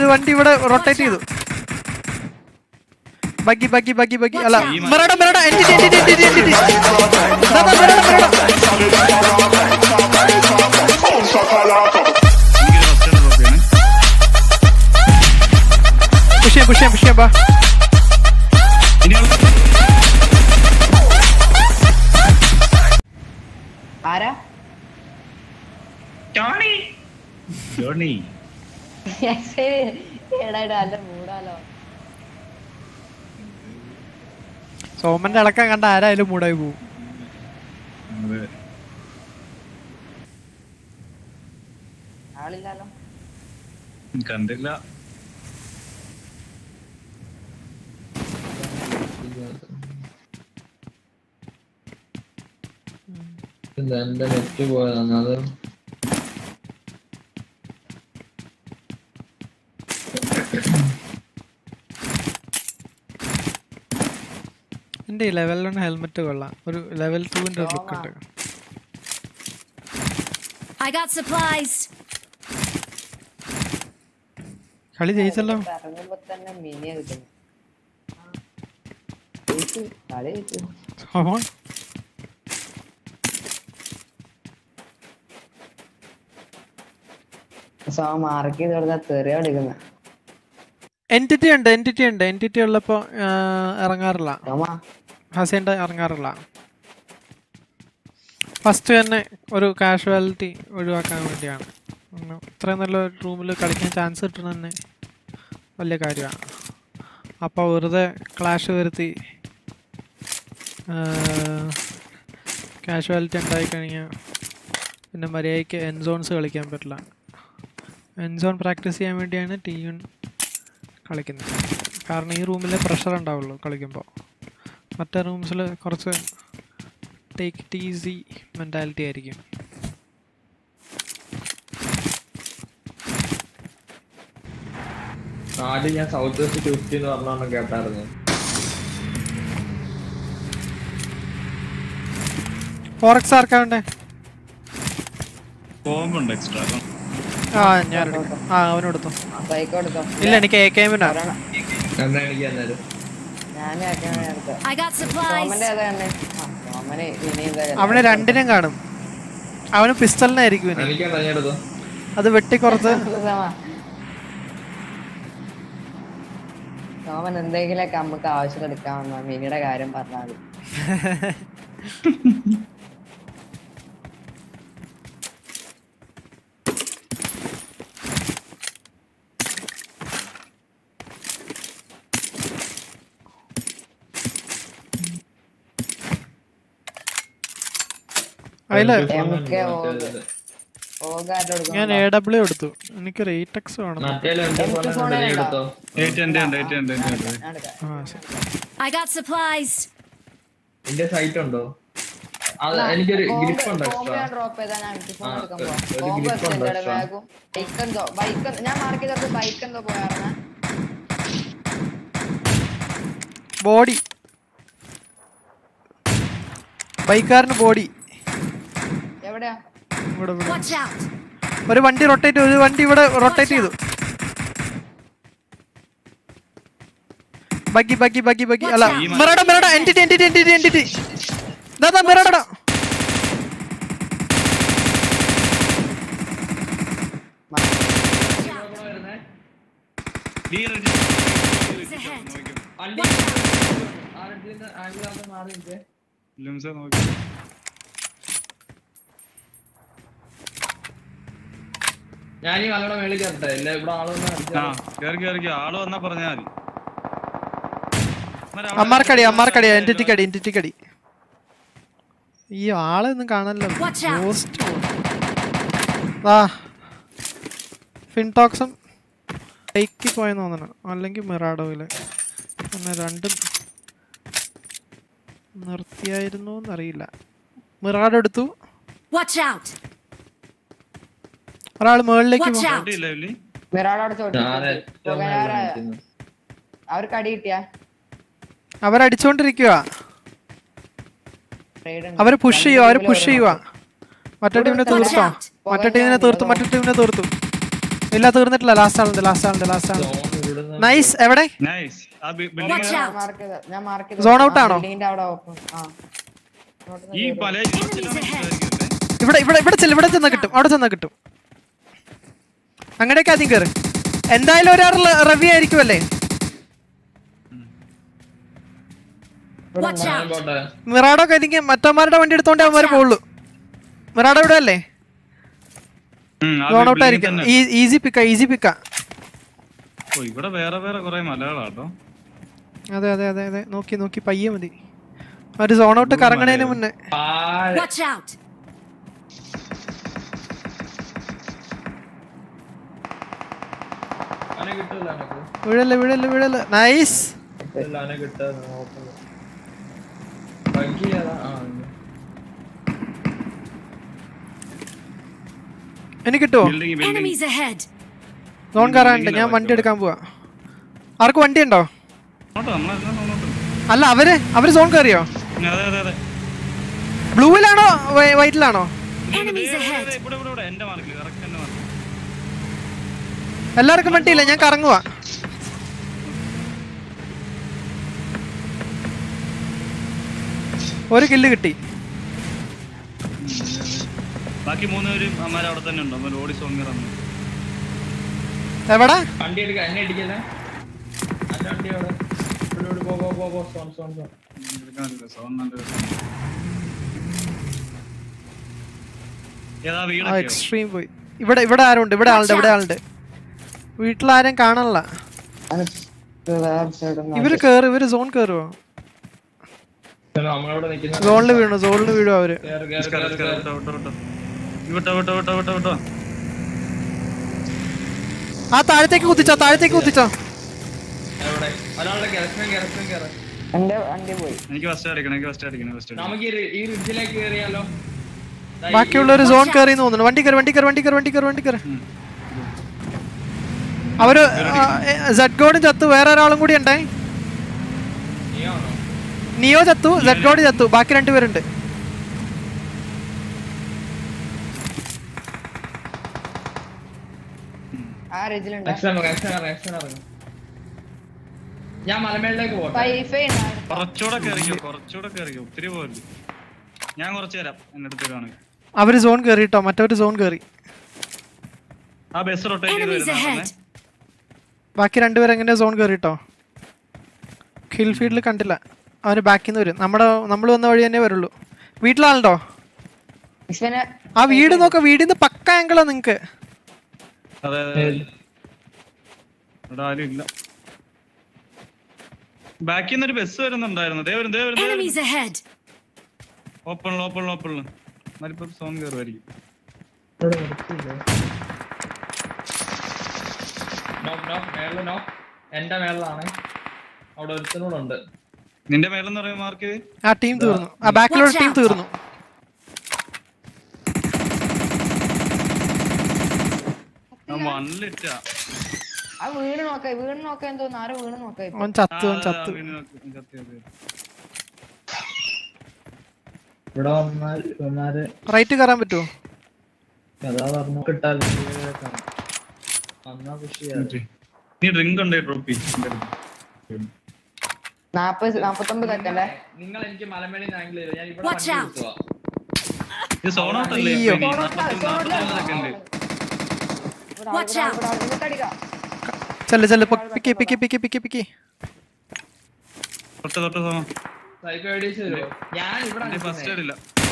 ഒരു വണ്ടി ഇവിടെ റൊട്ടേറ്റ് ചെയ്തു ബഗ്ഗി ബഗ്ഗി ബഗ്ഗി ബഗ്ഗി അല്ല Mirado Mirado entity entity entity entity ദാ ദാ മെറഡ മെറഡ പുഷ് ചെയ്യാം പുഷ് ചെയ്യാം പുഷ് ചെയ്യാം ബാ ആരാ ജോണി എടാ എടാ നല്ല മൂടാലോ സോമന്റെ ഇളക്കം കണ്ട ആരായാലും മൂടായി പോകും അതെ ആളില്ലാലോ കണ്ടില്ല ഇത് എന്റെ നെറ്റ് പോയതാണ് അത് എന്റെ ഈ ലെവൽ വൺ ഹെൽമെറ്റ് കൊള്ളാം ഒരു ലെവൽ ടുവിന്റെ ഒരു ലുക്ക് ഉണ്ട് I got supplies. കളി ജയിച്ചല്ലോ ഇറങ്ങുമ്പോ തന്നെ മിനിയ കിട്ടുന്നു ജയിച്ചു, കളി ജയിച്ചു. സോമൻ സോ മാർക്ക് ചെയ്ത് കൊടുത്താൽ തെറിയ എടുക്കുന്ന എൻറ്റിറ്റി ഉണ്ട് എൻറ്റിറ്റി ഉണ്ട് എൻറ്റിറ്റി ഉള്ളപ്പോ ആ, ഇറങ്ങാറില്ല സോമാ ഹസീൻ്റെ ഇറങ്ങാറില്ല ഫസ്റ്റ് തന്നെ ഒരു കാഷ്വാലിറ്റി ഒഴിവാക്കാൻ വേണ്ടിയാണ് ഉം, ഇത്രയും നല്ല റൂമിൽ കളിക്കാൻ ചാൻസ് കിട്ടുന്ന തന്നെ വലിയ കാര്യമാണ് അപ്പോൾ വെറുതെ ക്ലാഷ് വരുത്തി കാഷ്വാലിറ്റി ഉണ്ടായി കഴിഞ്ഞാൽ പിന്നെ മര്യാദയ്ക്ക് എൻ സോൺസ് കളിക്കാൻ പറ്റില്ല എൻ സോൺ പ്രാക്ടീസ് ചെയ്യാൻ വേണ്ടിയാണ് ടി യു കളിക്കുന്നത് കാരണം ഈ റൂമിൽ പ്രഷർ ഉണ്ടാവുള്ളൂ കളിക്കുമ്പോൾ മറ്റേ റൂംസിൽ കുറച്ച് ടേക്ക് ഇറ്റ് ഈസി മെൻറ്റാലിറ്റി ആയിരിക്കും ആദ്യം ഞാൻ സൗത്ത് വെസ്റ്റ് ഫിഫ്റ്റി എന്ന് പറഞ്ഞോണ്ട് കേട്ടായിരുന്നു ഫോറക്സ് ആർക്കാ വേണ്ടേ ബോംബുണ്ട് എക്സ്ട്രാ ആ ഞാൻ എടുക്കാം ആ അവനെടുത്തു ബൈക്ക് കൊടുത്തോ ഇല്ല എനിക്ക് എ കെ എമ്മിനാ ഒരെണ്ണം. എന്നാ എനിക്ക് അന്നേരം ഞാനും ആക്കാൻ എടുത്തോ I got supplies. സോമന്റെ ഏതാ കണ്ടേ ആ സോമന് ഇനി ഇതാ അവന് രണ്ടിനും കാണും അവന് പിസ്റ്റലിനായിരിക്കും ഇനി എനിക്ക് തെരഞ്ഞെടുത്തു അത് വെട്ടിക്കുറത്ത് സോമ. സോമൻ എന്തെങ്കിലുമൊക്കെ നമുക്ക് ആവശ്യം എടുക്കാമെന്ന മിനിയുടെ കാര്യം പറഞ്ഞാൽ മതി അതില് MK ഓഗ്. ഓഗായിട്ട് ഞാൻ കൊടുക്കണം എ ഡബ്ല്യു എടുത്തു എനിക്കൊരു എയ്റ്റ് എക്സ് വേണം മറ്റേ രണ്ട് എനിക്ക് ഫോൺ phone എടുത്തോ എയ്റ്റ് ഉണ്ട് ഉണ്ട് എയ്റ്റ് ഉണ്ട് എയ്റ്റ് ഉണ്ട് ഞാൻ എടുക്കാം ആ ശരി I got supplies. നിന്റെ സൈറ്റ് ഉണ്ടോ അത് എനിക്കൊരു ഗ്രിപ്പ് ഉണ്ട് എക്സ്ട്രാ ഡ്രോപ്പ് ചെയ്താൽ ഞാൻ എനിക്ക് ഫോൺ ആ, എടുക്കാൻ ഒരു പോവാം grip ബോംബ് ഉണ്ട് എന്റെ extra. ബാഗും ബൈക്ക് എന്തോ ബൈക്ക് ഞാൻ മാർക്ക് ചെയ്തത് ബൈക്ക് എന്തോ പോയായിരുന്നെ ബോഡി ബൈക്കാരന് ബോഡി എവിടെയാ ഇവിടെ ഇവിടെ. Watch out. ഒരു വണ്ടി റൊട്ടേറ്റ് ഒരു വണ്ടി ഇവിടെ റൊട്ടേറ്റ് ചെയ്തു ബഗ്ഗി ബഗ്ഗി ബഗ്ഗി ബഗ്ഗി അല്ല Mirado Mirado entity entity entity entity ദാ ദാ മെറഡ Enemies ahead. ലിംസ നോക്കി ഞാൻ ഈ മലയുടെ മേളിൽ കയറട്ടെ ഇല്ല ഇവിടെ ആളൊന്നും ആ കേറി കേറി ആള് വന്നാ പറഞ്ഞാ മതി മരം അവിടെ അമ്മാർക്കടി അമ്മാർക്കടി എൻറ്റിറ്റിക്കടി എൻറ്റിറ്റിക്കടി ഈ ആളൊന്നും കാണല്ലോ Watch out. പോസ്റ്റ് ആ ഫിൻടോക്സും ടേക്ക് പോയെന്ന് തോന്നണം അല്ലെങ്കിൽ മിറാഡോയില് പിന്നെ രണ്ടും നിർത്തിയായിരുന്നു എന്നറിയില്ല മിറാഡോ എടുത്തു Watch out. ഒരാൾ മുകളിലേക്ക് Watch പോ- out. ചവിട്ടിയില്ല ഇല്ലി? മിറാടോടെ ചോദിച്ചു ഞാൻ ഏറ്റവും മേളിൽ നിൽക്കുന്നു. അവർക്ക് അടി കിട്ടിയാ അവരടിച്ചോണ്ടിരിക്കുക Raid ഉണ്ട്. അവര് പുഷ് ചെയ്യുക അവര് രണ്ട് പുഷ് team ല് ചെയ്യുക മറ്റേ ടീമിനെ തീർത്തോ out. മറ്റേ ടീമിനെ തീർത്തു മറ്റേ ടീമിനെ തീർത്തു ഇല്ല തീർന്നിട്ടില്ല ലാസ്റ്റ് ആളുണ്ട് ലാസ്റ്റ് ആളുണ്ട് ലാസ്റ്റ് ആളുണ്ട് Zone ഇവിടുന്ന് നൈസ് എവിടെ നൈസ് ആ Watch ബിൽഡിംഗ് out. മാർക്ക് ചെയ്ത ഞാൻ മാർക്ക് ചെയ്ത Zone out ആണോ? ബിൽഡിങ്ങിന്റെ അവിടെ ഓപ്പൺ ആ ഇങ്ങോട്ട് ഈ പല ഇവിടെ ഇവിടെ ഇവിടെ ചെല്ല് ഇവിടെ ചെന്നാ കിട്ടും അവിടെ ചെന്നാ കിട്ടും അങ്ങനെയൊക്കെ ആദ്യം കയറി എന്തായാലും ഒരാൾ റവി ആയിരിക്കുമല്ലേ Watch out. പോട്ടെ മിറാഡോ കരിക്ക് മറ്റന്മാരുടെ വണ്ടി എടുത്തോണ്ട് അവന്മാർ പോകുള്ളൂ മിറാഡോ ഇവിടെ അല്ലേ സോൺ ഔട്ട് ആയിരിക്കും ഈസി പിക്ക ഈസി പിക്ക ഓ ഇവിടെ വേറെ വേറെ കുറെ മലകളാട്ടോ അതെ അതെ അതെ അതെ നോക്കി നോക്കി പയ്യെ മതി ഒരു സോൺ ഔട്ട് കറങ്ങണേന് മുന്നേ താഴെ Watch out. അവനെ കിട്ടില്ല എനക്ക് വീഴല്ലേ വീഴല്ലേ വീഴല്ലേ നൈസ് ഇല്ല അവനെ കിട്ടാ ബഗ്ഗി ഏതാ ആ ഉണ്ട്. എനിക്ക് കിട്ടുമോ building building Enemies ahead. Zone കയറാനുണ്ട് ഞാൻ വണ്ടി എടുക്കാൻ പോവാ ആർക്ക് വണ്ടി ഉണ്ടോ അങ്ങോട്ട് നമ്മളെല്ലാം അങ്ങോട്ട് അല്ല അവര് അവര് സോൺ കയറിയോ അതെ അതെ അതെ ബ്ലൂവിലാണോ വൈറ്റിലാണോ Enemies ദേ, ദേ, ahead. ദേ, ഇവിടെ ഇവിടെ ഇവിടെ എന്റെ മാർക്കിൽ കറക്റ്റ് എന്റെ മാർക്കിൽ എല്ലാവർക്കും വണ്ടിയില്ല ഞാൻ കറങ്ങുവാ ഒരു കില്ല് കിട്ടി ബാക്കി മൂന്ന് പേരും അമ്മമാർ അവിടെ തന്നെ ഉണ്ടോ അമ്മ ഓടി സോങ്ങർ അമ്മ എവിടെ വണ്ടി എടുക്ക എന്നെ ഇടിക്കല്ലേ എന്റെ വണ്ടി അവിടെ ഇവിടെ ഇവിടെ പോ പോ പോ പോ സോൺ സോൺ സോൺ സോൺ നല്ല ഏതാ ആ വീടൊക്കെയോ എക്സ്ട്രീം പോയി ഇവിടെ ഇവിടെ ആരുണ്ട് ഇവിടെ ആളുണ്ട് ഇവിടെ ആളുണ്ട് വീട്ടിലാരും കാണാനില്ല വേറെ സൈഡ് ഇവര് കേറ് ഇവര് സോൺ കേറുവോ നമ്മളവിടെ നിൽക്കുന്ന സോണില് വീണു സോണില് വീഴും അവര് കേറ് കേറ് നിസ്കാരം, കേറ് നിസ്കാരം, കേറ് വിട്ടോ, വിട്ടോ, വിട്ടോ. വിട്ടോ, വിട്ടോ, വിട്ടോ, വിട്ടോ, വിട്ടോ. ആ താഴത്തേക്ക് കുത്തിച്ചോ താഴത്തേക്ക് കുത്തിച്ചോ എവിടെ ഒരാളുടെ കിടക്കും കിടക്കും കയറ എന്റെ വണ്ടി പോയി എനിക്ക് ഫസ്റ്റ് അടിക്കണം എനിക്ക് ഫസ്റ്റ് അടിക്കണം ഫസ്റ്റ് അടിക്കണം നമുക്ക് ഈ റി- ഈ റിഡ്ജിലേക്ക് കയറിയാലോ ദാ ഈ- ബാക്കിയുള്ളവർ സോൺ കയറി തോന്നുന്നു വണ്ടി കയറി വണ്ടി കയറി വണ്ടി കയറി വണ്ടി കയറി വണ്ടി കയറി അവര് സെഡ് ഗോഡും ചത്തു വേറെ ഒരാളും കൂടി ഉണ്ടേ നീയാണോ? നിയോ ചത്തു സെഡ് ഗോഡ് ചത്തു ബാക്കി രണ്ടുപേരുണ്ട് ആ റേജിലുണ്ട് Next time ഇറങ്ങ്, next time ഇറങ്ങ്, next time ഇറങ്ങ്. ഞാൻ മലമേളിലേക്ക് പോട്ടെ വൈഫൈ ഉണ്ടായിരുന്നു കുറച്ചുകൂടെ കയറിക്കോ കുറച്ചുകൂടെ കയറിക്കോ ഒത്തിരി പോകരുത് ഞാൻ കുറച്ച് തരാം എന്റെ അടുത്ത് വരുവാണെങ്കിൽ അവര് സോൺ കയറി കേട്ടോ മറ്റവര് സോൺ കയറി ആ ബസ് റൊട്ടേറ്റ് ചെയ്ത് Enemies ahead. വരുന്ന ബാക്കി രണ്ടുപേരും എങ്ങനെ സോൺ കയറി കേട്ടോ ഹിൽ ഫീൽഡിൽ കണ്ടില്ല അവന് ബാക്കിൽ നിന്ന് വരും നമ്മുടെ നമ്മൾ വന്ന വഴി തന്നെ വരുള്ളൂ വീട്ടിലാളുണ്ടോ വിശ്വനെ ആ വീട് നോക്ക വീടിന്ന് പക്ക ആംഗിളാ നിങ്ങക്ക് അതെ അതെ അതെ. ഇവിടെ ആരും ഇല്ല ബാക്കിൽ നിന്ന് ഒരു ബസ് വരുന്നുണ്ടായിരുന്നു ദേ വരും ദേ വരും Enemies ahead. ഓപ്പണിൽ ഓപ്പണിൽ ഓപ്പണിൽ മരിപ്പം സോങ് കയറുമായിരിക്കും ഇവിടെ നിർത്തിയില്ലേ? Knock, knock, മേളില് knock. എന്റെ മേളിലാണ് അവിടെ ഒരുത്തനൂടെ ഉണ്ട് നിന്റെ മേലെന്ന് പറയുമ്പോൾ മാർക്ക് ചെയ്ത് ആ ടീം തീർന്നു ആ ബാക്കിലുള്ള Watch ടീം out. തീർന്നു വണ്ണിലിറ്റാ ആ വീണ് നോക്ക വീണ് നോക്കാൻ തോന്നുന്നു ആരോ വീണ് നോക്ക അവൻ ചത്തു അവൻ ചത്തു ഇവിടെ വന്നാൽ വന്നാല് റൈറ്റ് കയറാൻ പറ്റുമോ അതാ പറഞ്ഞു കിട്ടാൽ വന്നാ പുഷ് നീ ഡ്രിങ്ക് ഉണ്ടേ ഡ്രോപ്പി നാപ്പത് നാപ്പത്തൊമ്പത് സെക്കൻഡേ നിങ്ങൾ എനിക്ക് മലമേളി ആംഗിൾ ചെയ്തു ഞാൻ ഇവിടെ Watch വണ്ടി out. നിർത്തുവാ. ഇത് സോൺ ഔട്ട് അല്ലേ അയ്യോ. Second Watch out. അടിക്കാം ചെല്ല് ചെല്ല് പിക്കി പിക്കി പിക്കി പിക്കി പിക്കി തൊട്ട് തൊട്ട് സോൺ സൈക്കോ ഐഡിയസ് തരുമോ ഞാൻ ഇവിടെ ഫസ്റ്റ് എയ്ഡ് ഇല്ല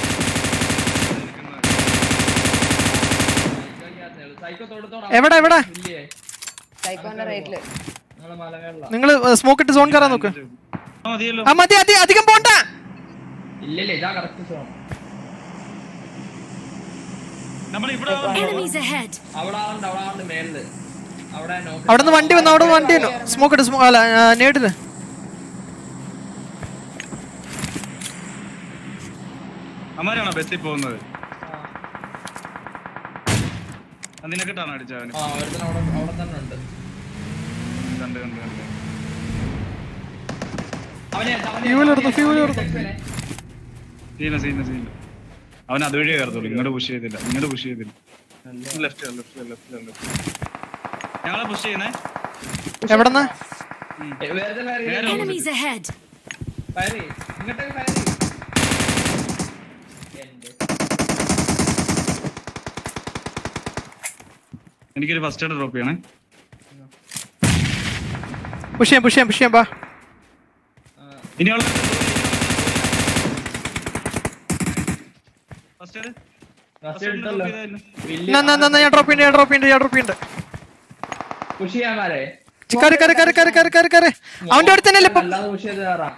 സൈക്കോ തൊടുത്തോടാ എവിടെ എവിടെ ഇല്ലേ സൈക്കോന്റെ റേറ്റില് നിങ്ങള് മലമേളിലാ നിങ്ങൾ സ്മോക്ക് ഇട്ട് സോൺ കയറാൻ നോക്ക് ആ മതിയല്ലോ ആ മതി അതി അധികം പോണ്ട ഇല്ലല്ലേ ഇതാ കറക്റ്റ് സോൺ നമ്മൾ ഇവിടെ Enemies ahead. അവിടെ ആളുണ്ട് അവിടെ ആളുണ്ട് മേളില് അവിടെ നോക്ക് അവിടെ നിന്ന് വണ്ടി വന്നു അവിടെ നിന്ന് വണ്ടി വന്നു സ്മോക്ക് ഇട്ട് സ്മോ അല്ല നേടില് അമ്മാരാണോ ബസ്സിൽ പോകുന്നത് നിനക്കിട്ടാണ് അടിച്ചവന് ആ ഒരുത്തൻ അവിടെ അവിടെ തന്നെ ഉണ്ട് കണ്ട് കണ്ട് കണ്ട് അവനെ അവനെ- Fuel എടുത്തു, fuel അവനെ എടുത്തു. സെക്ഷനെ. സീന സീന സീന അവൻ അതുവഴിയേ കയറത്തുള്ളൂ ഇങ്ങോട്ട് പുഷ് ചെയ്തില്ല ഇങ്ങോട്ട് പുഷ് ചെയ്തില്ല ലെഫ്റ്റ് ലെഫ്റ്റ് ലെഫ്റ്റ് ലെഫ്റ്റ് ഞങ്ങളെ പുഷ് ചെയ്യണേ എവിടെന്നാ ഏ, വേറെ ഫയർ നേരെ Enemies ahead! ഫയർ ഇങ്ങോട്ടേക്ക് ഫയർ എന്റെ എനിക്കൊരു ഫസ്റ്റ് എയ്ഡ് ഡ്രോപ്പ് ചെയ്യണേ പുഷ് ചെയ്യാം പുഷ് ചെയ്യാം പുഷ് ചെയ്യാം ബാ ഇനിയുള്ള ഫസ്റ്റ് എയ്ഡ് ഫസ്റ്റ് എടുത്തല്ലോ വലിയ എന്നാ, എന്നാ, എന്നാ, എന്നാ, ഞാൻ ഡ്രോപ്പ് ചെയ്യണ്ട ഞാൻ ഡ്രോപ്പ് ചെയ്യണ്ട ഞാൻ ഡ്രോപ്പ് ചെയ്യണ്ട പുഷ് ചെയ്യാൻ മാരേ കയറി കയറി കയറി കയറി കയറി കയറി കയറി അവന്റെ അടുത്ത് തന്നെ ഇപ്പം അല്ലാതെ പുഷ് ചെയ്ത് കയറാം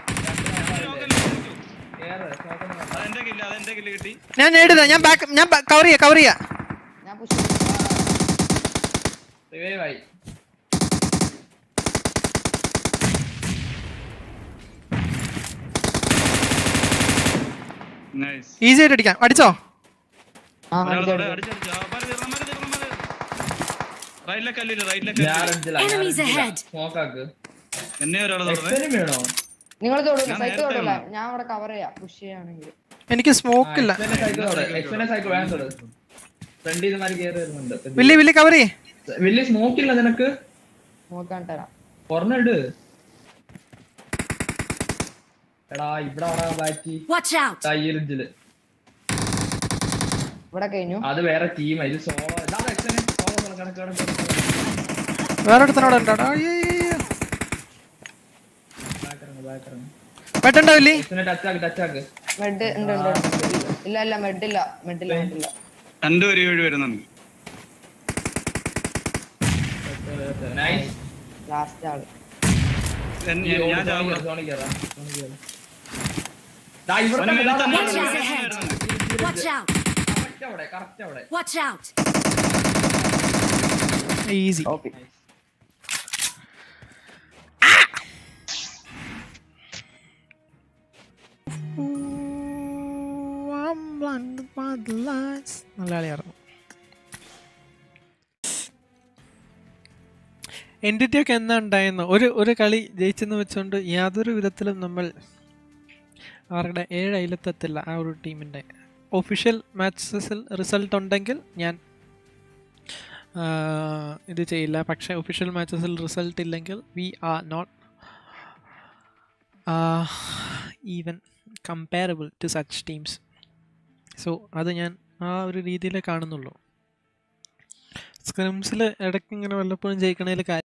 കേറ്, സ്മോക്കൊന്നും വേണ്ട. അതെന്റെ കില്ല അതെന്റെ കില്ല് കിട്ടി ഞാൻ നേടില്ല ഞാൻ ബാക്ക് ഞാൻ കവർ ചെയ്യാം കവർ ചെയ്യാം ഞാൻ പുഷ് Revive ആയി നൈസ് ഈസി ആയിട്ട് അടിക്കാം അടിച്ചോ ആ ഒരാളോടെ അടിച്ചു, അടിച്ചു. അടിച്ചടിച്ചു അവന്മാര് തീർന്നു, അവന്മാര് തീർന്നു, അവന്മാര്. റൈറ്റിലെ കല്ലില് റൈറ്റിലെ ഞാൻ കല്ലില് റെഞ്ചിലാ, ഞാൻ Enemies റെഞ്ചിലാ. ahead. Smoke ആക്ക്. എന്നെ ഒരാൾ തുറന്നേ Extend വീണോ? നിങ്ങൾ തൊടൂല ഞാൻ സൈക്കിൾ നേരത്തെ തൊടൂല വന്നു. ഞാൻ അവിടെ കവർ ചെയ്യാം പുഷ് ചെയ്യാണെങ്കിൽ എനിക്ക് ആ, സ്മോക്ക് ഇല്ല extend cycle തൊട്. Extend cycle വേഗം തൊട്. Front ൽ ഇതുമാതിരി കേറി വരുന്നുണ്ട്. വില്ലി വില്ലി കവർ ചെയ്യേ വലിയ സ്മോക്ക് ഇല്ല നിനക്ക് നോക്കാൻ തരാം ഒരെണ്ണിട് എടാ ഇവിടെ അവിടെ ബാക്കി Watch out! തയ്യലിഞ്ചില് ഇവിടെ കഴിഞ്ഞു അത് വേറെ ടീമാ ഇത് സോളോ സോളോ കണക്ക് കണക്ക് വേറെ അടുത്തനോട് ഉണ്ടാടാ പെട്ടെണ്ടോ വില്ലി ടച്ച് ആക്ക് ടച്ച് ആക്ക് മെഡ് ഉണ്ട് ഉണ്ട് ഉണ്ട്. ഇല്ല ഇല്ല മെഡില്ല മെഡില്ല മെഡില്ല രണ്ടു ഒരു വഴി വരുന്നുണ്ട് നൈസ് ലാസ്റ്റ് ആള് എൻ- ഞാൻ ഞാൻ ചാവുക. സോണി കേറാ സോണി കേറാ ദാ ഇവിടെ അവനെ തന്നെ, മേലെ ദാ, തന്നെ ദാ, Watch ദാ, out ദാ, ahead! Watch out! correct അവിടെ കറക്റ്റ് അവിടെ Watch out! ഈസി നല്ല കളിയായിരുന്നു എൻറ്റിറ്റി ഒക്കെ എന്നാ ഉണ്ടായിരുന്നു ഒരു ഒരു കളി ജയിച്ചെന്ന് വെച്ചുകൊണ്ട് യാതൊരു വിധത്തിലും നമ്മൾ അവരുടെ ഏഴ് അയലത്തെത്തില്ല ആ ഒരു ടീമിൻ്റെ ഒഫീഷ്യൽ മാച്ചസിൽ റിസൾട്ട് ഉണ്ടെങ്കിൽ ഞാൻ ആ, ഇത് ചെയ്യില്ല പക്ഷേ ഒഫീഷ്യൽ മാച്ചസിൽ റിസൾട്ട് ഇല്ലെങ്കിൽ we are not even comparable to such teams so അത് ഞാൻ ആ ഒരു രീതിയിലേ കാണുന്നുള്ളൂ സ്ക്രിംസിൽ ഇടയ്ക്ക് ഇങ്ങനെ വല്ലപ്പോഴും ജയിക്കണതിൽ കാര്യം